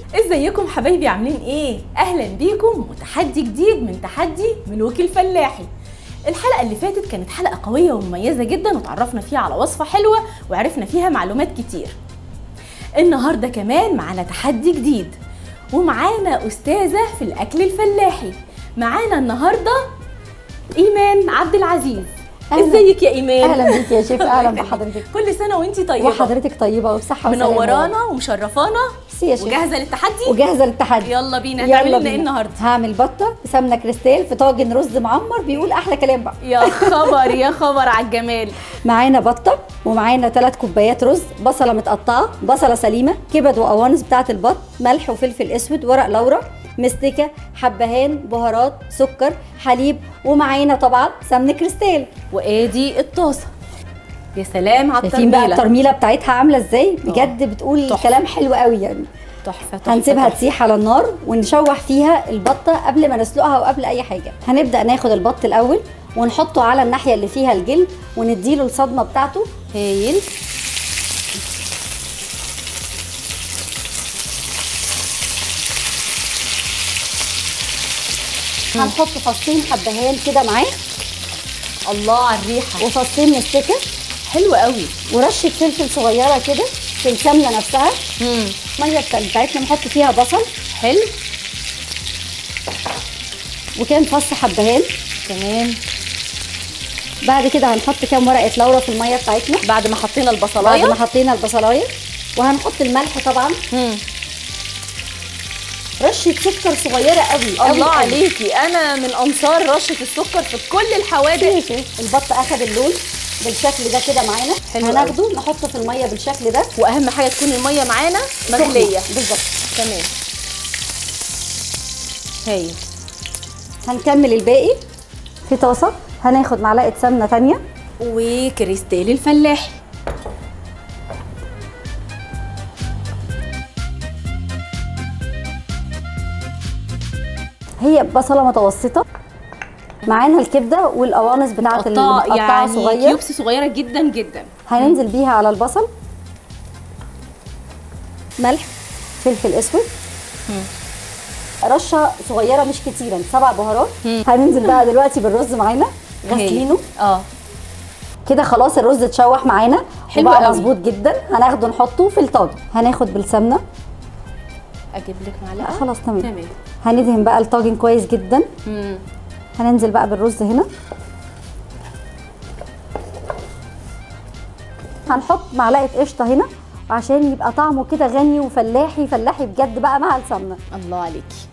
ازيكم حبايبي عاملين ايه اهلا بيكم وتحدي جديد من تحدي ملوك الفلاحي الحلقه اللي فاتت كانت حلقه قويه ومميزه جدا وتعرفنا فيها على وصفه حلوه وعرفنا فيها معلومات كتير النهارده كمان معانا تحدي جديد ومعانا استاذه في الاكل الفلاحي معانا النهارده ايمان عبد العزيز أهلاً. ازيك يا ايمان اهلا بيك يا شيف اهلا الله يخليك. بحضرتك كل سنه وانتي طيبه وحضرتك طيبه وبصحه وسلامه منورانا ومشرفانا ميرسي يا شيف وجاهزه للتحدي وجاهزه للتحدي يلا بينا يلا هتعملي لنا بينا. ايه النهارده هعمل بطه بسمنه كريستال في طاجن رز معمر بيقول احلى كلام بقى يا خبر يا خبر على الجمال معانا بطه ومعانا ثلاث كوبايات رز بصله متقطعه بصله سليمه كبد وقوانص بتاعه البط ملح وفلفل اسود ورق لورا مستكه حبهان بهارات سكر حليب ومعانا طبعا سمن كريستال وادي الطاسه يا سلام على شايفين بقى الترميله الترميله بتاعتها عامله ازاي بجد بتقول تحفة. كلام حلو قوي يعني تحفه تحفه هنسيبها تحفة. تسيح على النار ونشوح فيها البطه قبل ما نسلقها وقبل اي حاجه هنبدا ناخد البط الاول ونحطه على الناحيه اللي فيها الجلد ونديله الصدمه بتاعته هايل هنحط فصين حبهان كده معاه الله على الريحه وفصين مستكه حلو قوي ورشه فلفل صغيره كده في السمنه نفسها امم الميه بتا- بتاعتنا نحط فيها بصل حلو وكان فص حبهان تمام بعد كده هنحط كام ورقه لورا في الميه بتاعتنا بعد ما حطينا بعد البصلايه ما حطينا البصلايه وهنحط الملح طبعا مم. رشه سكر صغيره قوي قوي الله قوي. عليكي انا من انصار رشه السكر في كل الحوادق ماشي البط اخد اللون بالشكل ده كده معانا حلو هناخده نحطه في الميه بالشكل ده واهم حاجه تكون الميه معانا مغليه سخنة. بالظبط تمام هايل هنكمل الباقي في طاسه هناخد معلقه سمنه تانية وكريستال الفلاحي هي بصله متوسطه معانا الكبده والقوانص بتاعت قطع المتقطعه يعني صغير كيوبس صغيره جدا جدا هننزل بيها على البصل ملح فلفل اسود رشه صغيره مش كتيره سبع بهارات مم. هننزل بقى دلوقتي بالرز معانا غاسلينه هايل. اه كده خلاص الرز اتشوح معانا حلو وبقى قوي. مظبوط جدا هناخده نحطه في الطاجن هناخد بالسمنه اجيب لك لا معلقه خلاص تمام تمام هندهن بقى الطاجن كويس جدا مم. هننزل بقى بالرز هنا هنحط معلقه قشطه هنا عشان يبقى طعمه كده غني وفلاحي فلاحي بجد بقى مع السمنه الله عليكي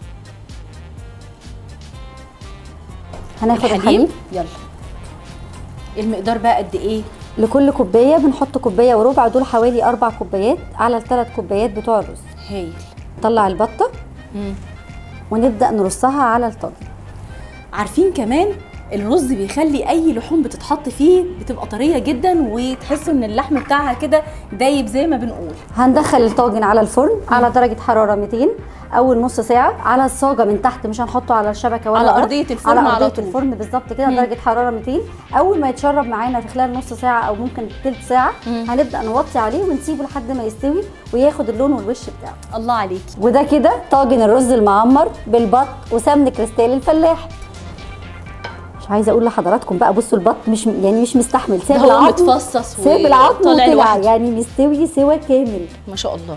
هناخد الحليب؟ الحليب يلا المقدار بقى قد ايه لكل كوبايه بنحط كوبايه وربع دول حوالي اربع كوبايات على الثلاث كوبايات بتوع الرز هايل نطلع البطه مم. ونبدا نرصها على الطاجن عارفين كمان الرز بيخلي اي لحوم بتتحط فيه بتبقى طريه جدا وتحسوا ان اللحم بتاعها كده دايب زي ما بنقول هندخل الطاجن على الفرن على درجه حراره 200 اول نص ساعه على الصاجه من تحت مش هنحطه على الشبكه ولا على ورق. أرضية الفرن على على ارضيه طول. الفرن بالظبط كده مم. درجه حراره 200 اول ما يتشرب معانا في خلال نص ساعه او ممكن تلت ساعه مم. هنبدا نوطي عليه ونسيبه لحد ما يستوي وياخد اللون والوش بتاعه الله عليكي وده كده طاجن الرز المعمر بالبط وسمن كريستال الفلاح مش عايزه اقول لحضراتكم بقى بصوا البط مش يعني مش مستحمل ساب هو العظم متفصص ساب العظم وطالع وطلع لوحده. يعني مستوي سوا كامل ما شاء الله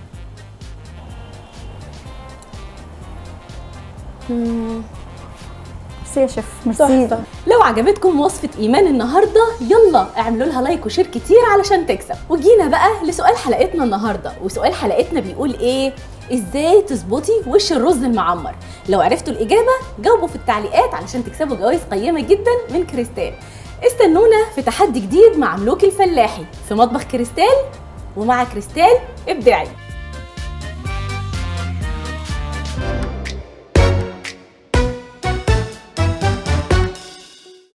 ميرسي يا شيف ميرسي تحفة لو عجبتكم وصفة إيمان النهاردة يلا اعملوا لها لايك وشير كتير علشان تكسب وجينا بقى لسؤال حلقتنا النهاردة وسؤال حلقتنا بيقول إيه ازاي تظبطي وش الرز المعمر لو عرفتوا الإجابة جاوبوا في التعليقات علشان تكسبوا جوائز قيمة جدا من كريستال استنونا في تحدي جديد مع ملوك الفلاحي في مطبخ كريستال ومع كريستال ابداعي